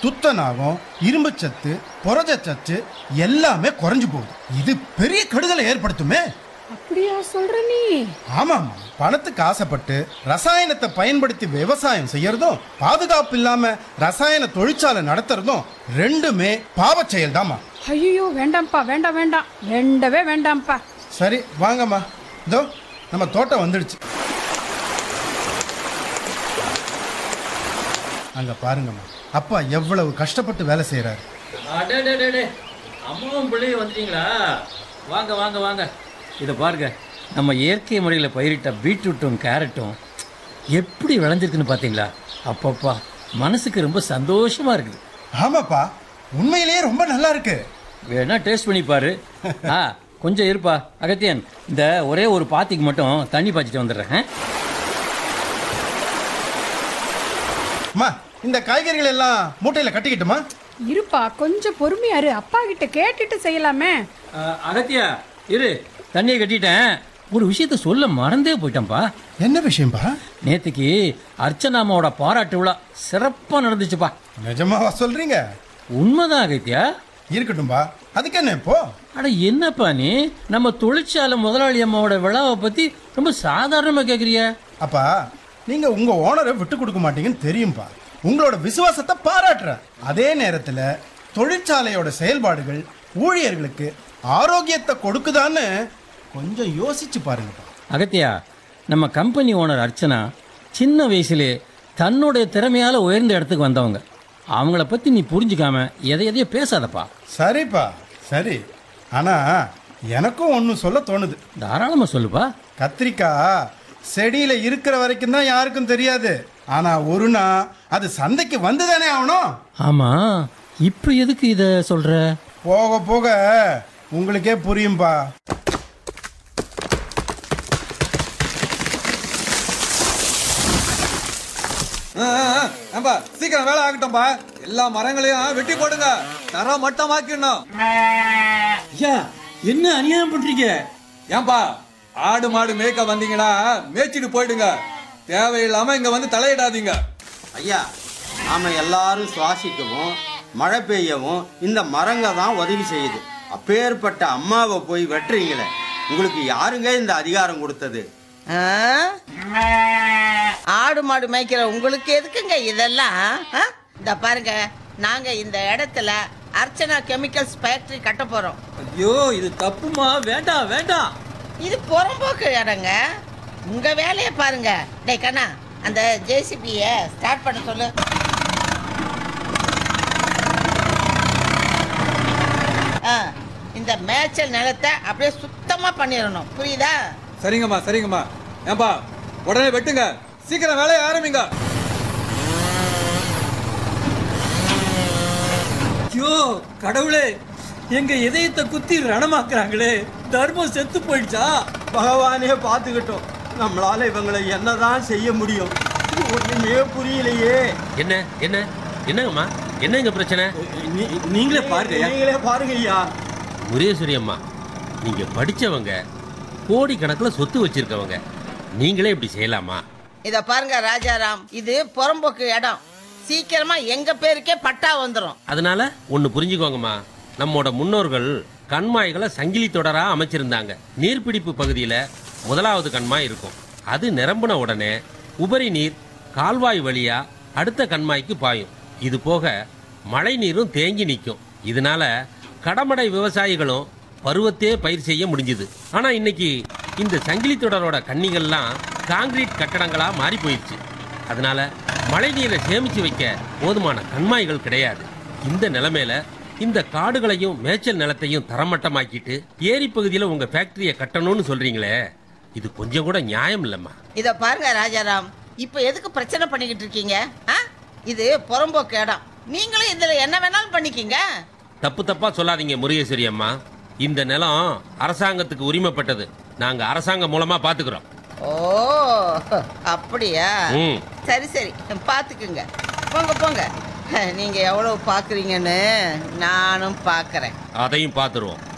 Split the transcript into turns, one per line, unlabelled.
துத்தநாகம் இரும்புச்சத்து புரதச்சத்து எல்லாமே குறைஞ்சு போகுது இது பெரிய கெடுதலை ஏற்படுத்துமே
அப்படியா சொல்ற நீ
ஆமாம் பணத்துக்கு ஆசைப்பட்டு ரசாயனத்தை பயன்படுத்தி விவசாயம் செய்யறதும் பாதுகாப்பு இல்லாம ரசாயன தொழிற்சாலை நடத்துறதும் ரெண்டுமே பாவச் செயல்
ஐயோ வேண்டாம்ப்பா வேண்டாம் வேண்டாம் வேண்டவே வேண்டாம்ப்பா
சரி வாங்கம்மா இதோ நம்ம தோட்டம் வந்துடுச்சு அங்க பாருங்கம்மா அப்பா எவ்வளவு கஷ்டப்பட்டு வேலை செய்யறாரு
அடடடடே அம்மாவும் பிள்ளையும் வந்துட்டீங்களா வாங்க வாங்க வாங்க இதை பாருங்க நம்ம இயற்கை முறையில் பயிரிட்ட பீட்ரூட்டும் கேரட்டும் எப்படி விளைஞ்சிருக்குன்னு பார்த்தீங்களா அப்பப்பா மனசுக்கு ரொம்ப சந்தோஷமா இருக்குது
ஆமாப்பா உண்மையிலேயே ரொம்ப நல்லா இருக்கு
வேணா டேஸ்ட் பண்ணி பாரு ஆ கொஞ்சம் இருப்பா அகத்தியன் இந்த ஒரே ஒரு பாத்திக்கு மட்டும் தண்ணி பாய்ச்சிட்டு வந்துடுறேன் ஆ?
அம்மா இந்த காய்கறிகள் எல்லாம் மூட்டையில கட்டிக்கிட்டுமா
இருப்பா கொஞ்சம் பொறுமையா இரு அப்பா கிட்ட கேட்டுட்டு செய்யலாமே
ஆ, அகத்தியா இரு தண்ணியை கட்டிட்டேன் ஒரு விஷயத்த சொல்ல மறந்தே போயிட்டேன்ப்பா
என்ன விஷயம்பா
நேத்துக்கு அர்ச்சனாமாவோட பாராட்டு விழா சிறப்பா நடந்துச்சுப்பா
நிஜமாவா சொல்றீங்க
உண்மைதான் அகத்தியா
இருக்கட்டும்பா அதுக்கு என்ன இப்போ
அட என்னப்பா நீ நம்ம தொழிற்சாலை முதலாளி அம்மாவோட விழாவை பத்தி ரொம்ப சாதாரணமா கேக்குறிய
அப்பா நீங்க உங்க ஓனரை விட்டு கொடுக்க மாட்டீங்கன்னு தெரியும்பா உங்களோட விசுவாசத்தை பாராட்டுறேன் அதே நேரத்துல தொழிற்சாலையோட செயல்பாடுகள் ஊழியர்களுக்கு ஆரோக்கியத்தை கொடுக்குதான்னு கொஞ்சம் யோசிச்சு பாருங்கப்பா
அகத்தியா நம்ம கம்பெனி ஓனர் அர்ச்சனா சின்ன வயசுலே தன்னுடைய திறமையால உயர்ந்த இடத்துக்கு வந்தவங்க அவங்கள பத்தி நீ புரிஞ்சுக்காம எதை எதையோ பேசாதப்பா
சரிப்பா சரி ஆனா எனக்கும் ஒன்று சொல்ல தோணுது
தாராளமா சொல்லுப்பா
கத்திரிக்காய் செடியில இருக்கிற வரைக்கும் தான் யாருக்கும் தெரியாது ஆனா ஒரு நாள் அது சந்தைக்கு வந்துதானே ஆகணும்
ஆமா இப்போ எதுக்கு இத சொல்ற
போக போக உங்களுக்கே புரியும்பா
ஆ, ஆ, ஏம்பா சீக்கிரம் வேலை ஆகட்டும்பா எல்லா மரங்களையும் வெட்டி போடுங்க தரம் மட்டமாக்கிடணும்
ஐயா என்ன அநியாயம் பண்றீங்க
ஏன்பா ஆடு மாடு மேய்க்க வந்தீங்கன்னா மேய்ச்சிட்டு போயிடுங்க தேவையில்லாம இங்க வந்து தலையிடாதீங்க
ஐயா நாம எல்லாரும் சுவாசிக்கவும் மழை பெய்யவும் இந்த மரங்க தான் உதவி செய்யுது அப்பேற்பட்ட அம்மாவை போய் வெட்டுறீங்களே உங்களுக்கு யாருங்க இந்த அதிகாரம் கொடுத்தது
ஆ? ஆடு மாடு மேய்க்கிற உங்களுக்கு எதுக்குங்க இதெல்லாம் ஆ? இந்த பாருங்க நாங்க இந்த இடத்துல அர்ச்சனா கெமிக்கல்ஸ் ஃபேக்டரி கட்ட போறோம்
ஐயோ இது தப்புமா வேண்டாம் வேண்டாம்
இது புறம்போக்கு இடங்க உங்க வேலையை பாருங்க டேய் கண்ணா அந்த ஜேசிபிய ஸ்டார்ட் பண்ண சொல்லு ஆ, இந்த மேய்ச்சல் நிலத்தை அப்படியே சுத்தமா பண்ணிடணும் புரியுதா
சரிங்கம்மா சரிங்கம்மா ஏன்பா உடனே வெட்டுங்க சீக்கிரம் வேலையை ஆரம்பிங்க
ஐயோ கடவுளே எங்க இதயத்தை குத்தி ரணமாக்குறாங்களே தர்மம் செத்து போயிடுச்சா
பகவானே பார்த்துக்கிட்டோம் நம்மளால இவங்களை என்னதான் செய்ய முடியும் ஒண்ணுமே புரியலையே
என்ன என்ன என்னங்கம்மா என்னங்க பிரச்சனை
நீ-
நீங்களே பாருங்க ஐயா.
நீங்களே பாருங்க ஐயா
முரேஸ்வரி அம்மா நீங்க படிச்சவங்க கோடி கணக்கில் சொத்து வச்சிருக்கவங்க நீங்களே இப்படி செய்யலாமா
இத பாருங்க ராஜாராம் இது புறம்போக்கு இடம் சீக்கிரமா எங்க பேருக்கே பட்டா வந்துரும்
அதனால ஒன்று புரிஞ்சுக்கோங்கம்மா நம்மோட முன்னோர்கள் கண்மாய்களை சங்கிலி தொடரா அமைச்சிருந்தாங்க நீர்பிடிப்பு பகுதியில் முதலாவது கண்மாய் இருக்கும் அது நிரம்பின உடனே உபரி நீர் கால்வாய் வழியா அடுத்த கண்மாய்க்கு பாயும் இது போக மழை நீரும் தேங்கி நிற்கும் இதனால கடமடை விவசாயிகளும் பருவத்தே பயிர் செய்ய முடிஞ்சுது ஆனா இன்னைக்கு இந்த சங்கிலி தொடரோட கன்னிகள்லாம் காங்கிரீட் கட்டடங்களா மாறி போயிடுச்சு அதனால மழை நீரை சேமிச்சு வைக்க போதுமான கண்மாய்கள் கிடையாது இந்த நிலைமையில இந்த காடுகளையும் மேய்ச்சல் நிலத்தையும் தரமட்டமாக்கிட்டு ஏரி பகுதியில் உங்க ஃபேக்டரியை கட்டணும்னு சொல்றீங்களே இது கொஞ்சம் கூட நியாயம் இல்லம்மா
இத பாருங்க ராஜாராம் இப்ப எதுக்கு பிரச்சனை பண்ணிக்கிட்டு இருக்கீங்க ஆ? இது புறம்போக்கு இடம் நீங்களும் இதுல என்ன வேணாலும் பண்ணிக்கிங்க
தப்பு தப்பா சொல்லாதீங்க முருகேஸ்வரி அம்மா இந்த நிலம் அரசாங்கத்துக்கு உரிமைப்பட்டது நாங்க அரசாங்கம் மூலமா பாத்துக்கிறோம்
ஓ அப்படியா
ம்.
சரி சரி பாத்துக்குங்க போங்க போங்க நீங்க எவ்வளவு பாக்குறீங்கன்னு நானும் பாக்குறேன்
அதையும் பார்த்துருவோம்